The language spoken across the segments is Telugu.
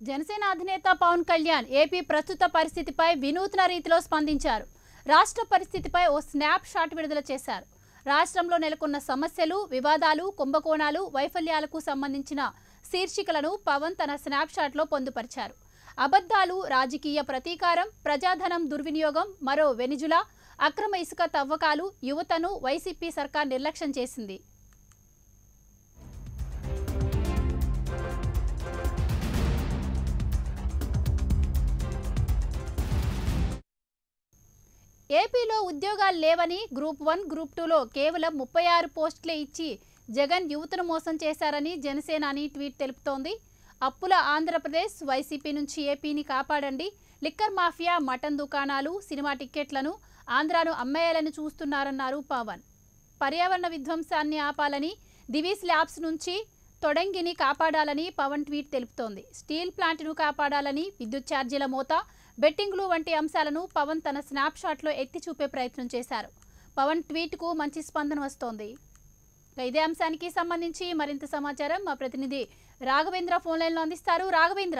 జనసేన అధినేత పవన్ కళ్యాణ్ ఏపీ ప్రస్తుత పరిస్థితిపై వినూత్న రీతిలో స్పందించారు రాష్ట్ర పరిస్థితిపై ఓ స్నాప్ షాట్ విడుదల చేశారు రాష్ట్రంలో నెలకొన్న సమస్యలు వివాదాలు కుంభకోణాలు వైఫల్యాలకు సంబంధించిన శీర్షికలను పవన్ తన స్నాప్ షాట్లో పొందుపరిచారు అబద్ధాలు రాజకీయ ప్రతీకారం ప్రజాధనం దుర్వినియోగం మరో వెనిజులా అక్రమ ఇసుక తవ్వకాలు యువతను వైసీపీ సర్కార్ నిర్లక్ష్యం చేసింది ఏపీలో ఉద్యోగాలు లేవని గ్రూప్ వన్ గ్రూప్ టూలో కేవలం ముప్పై ఆరు పోస్టులే ఇచ్చి జగన్ యువతను మోసం చేశారని జనసేన అని ట్వీట్ తెలుపుతోంది అప్పుల ఆంధ్రప్రదేశ్ వైసీపీ నుంచి ఏపీని కాపాడండి లిక్కర్ మాఫియా మటన్ దుకాణాలు సినిమా టిక్కెట్లను ఆంధ్రాను అమ్మేయాలని చూస్తున్నారన్నారు పవన్ పర్యావరణ విధ్వంసాన్ని ఆపాలని దివీస్ ల్యాబ్స్ నుంచి తొడంగిని కాపాడాలని పవన్ ట్వీట్ తెలుపుతోంది స్టీల్ ప్లాంట్ను కాపాడాలని విద్యుత్ ఛార్జీల మోత బెట్టింగ్లు వంటి అంశాలను పవన్ తన స్నాప్ షాట్లో ఎత్తి చూపే ప్రయత్నం చేశారు పవన్ ట్వీట్కు మంచి స్పందన వస్తోంది ఇక ఇదే అంశానికి సంబంధించి మరింత సమాచారం మా ప్రతినిధి రాఘవేంద్ర ఫోన్ లైన్లో అందిస్తారు రాఘవేంద్ర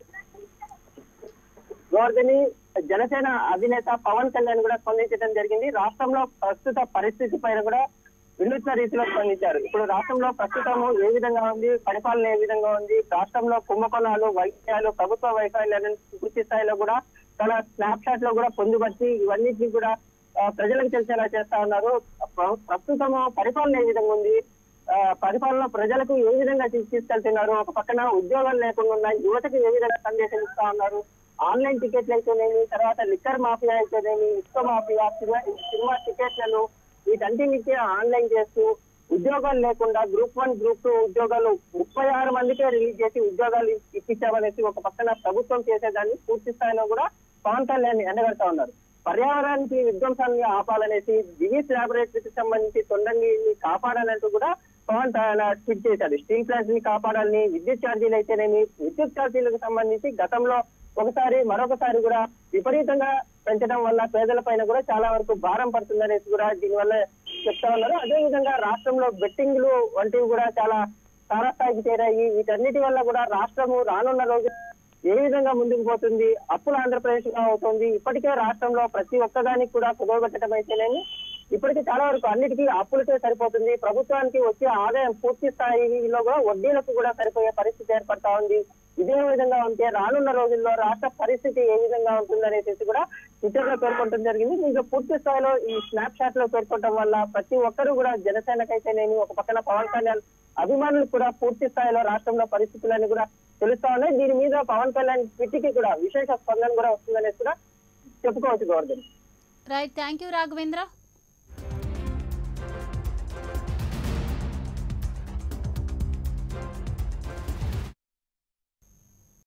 గోవర్ధని జనసేన అధినేత పవన్ కళ్యాణ్ కూడా స్పందించడం జరిగింది రాష్ట్రంలో ప్రస్తుత పరిస్థితి పైన కూడా వినూత్న రీతిలో స్పందించారు ఇప్పుడు రాష్ట్రంలో ప్రస్తుతము ఏ విధంగా ఉంది పరిపాలన ఏ విధంగా ఉంది రాష్ట్రంలో కుంభకోణాలు వైద్యాలు ప్రభుత్వ వైఫల్యాలను పూర్తి స్థాయిలో కూడా తన స్నాప్ షాట్ లో కూడా పొందుపరిచి ఇవన్నిటిని కూడా ఆ, ప్రజలకు తెలిసేలా చేస్తా ఉన్నారు ప్ర- ప్రస్తుతము పరిపాలన ఏ విధంగా ఉంది ఆ, పరిపాలన ప్రజలకు ఏ విధంగా తీ- తీసుకెళ్తున్నారు ఒక పక్కన ఉద్యోగాలు లేకుండా ఉన్న యువతకు ఏ విధంగా సందేశం ఇస్తా ఉన్నారు ఆన్లైన్ టికెట్లు అయితేనేమి తర్వాత లిక్కర్ మాఫియా అయితేనేమి ఇసుక మాఫియా సినిమా సినిమా టికెట్లను వీటన్నిటికీ ఆన్లైన్ చేస్తూ ఉద్యోగాలు లేకుండా గ్రూప్ వన్ గ్రూప్ టూ ఉద్యోగాలు ముప్పై ఆరు మందికే రిలీజ్ చేసి ఉద్యోగాలు ఇప్పించామనేసి ఒక పక్కన ప్రభుత్వం చేసేదాన్ని పూర్తి స్థాయిలో కూడా పవన్ కళ్యాణ్ ఎండగడతా ఉన్నారు పర్యావరణానికి విధ్వంసాన్ని ఆపాలనేసి దివీస్ ల్యాబొరేటరీకి సంబంధించి తొండంగిని కాపాడాలంటూ కూడా పవన్ తన ట్వీట్ చేశాడు స్టీల్ ప్లాంట్స్ ని కాపాడాలని విద్యుత్ ఛార్జీలు అయితేనేమి విద్యుత్ ఛార్జీలకు సంబంధించి గతంలో ఒకసారి మరొకసారి కూడా విపరీతంగా పెంచడం వల్ల పేదల పైన కూడా చాలా వరకు భారం పడుతుందనేసి కూడా దీనివల్ల చెప్తా ఉన్నారు అదే విధంగా రాష్ట్రంలో బెట్టింగ్లు వంటివి కూడా చాలా తారాస్థాయికి చేరాయి వీటన్నిటి వల్ల కూడా రాష్ట్రము రానున్న రోజు ఏ విధంగా ముందుకు పోతుంది అప్పుల ఆంధ్రప్రదేశ్ గా అవుతుంది ఇప్పటికే రాష్ట్రంలో ప్రతి ఒక్కదానికి కూడా కుదవబెట్టడం అయితేనేమి ఇప్పటికీ చాలా వరకు అన్నిటికీ అప్పులకే సరిపోతుంది ప్రభుత్వానికి వచ్చే ఆదాయం పూర్తి స్థాయిలో కూడా వడ్డీలకు కూడా సరిపోయే పరిస్థితి ఏర్పడతా ఉంది ఇదే విధంగా ఉంటే రానున్న రోజుల్లో రాష్ట్ర పరిస్థితి ఏ విధంగా ఉంటుందనేసి కూడా ట్విట్టర్ లో పేర్కొనడం జరిగింది దీంట్లో పూర్తి స్థాయిలో ఈ స్నాప్ షాట్ లో పేర్కొనడం వల్ల ప్రతి ఒక్కరు కూడా జనసేనకైతేనేమి ఒక పక్కన పవన్ కళ్యాణ్ అభిమానులు కూడా పూర్తి స్థాయిలో రాష్ట్రంలో పరిస్థితులన్నీ కూడా తెలుస్తా ఉన్నాయి దీని మీద పవన్ కళ్యాణ్ ట్విట్ కి కూడా విశేష స్పందన కూడా వస్తుందనేసి కూడా చెప్పుకోవచ్చు governor right thank you Raghavendra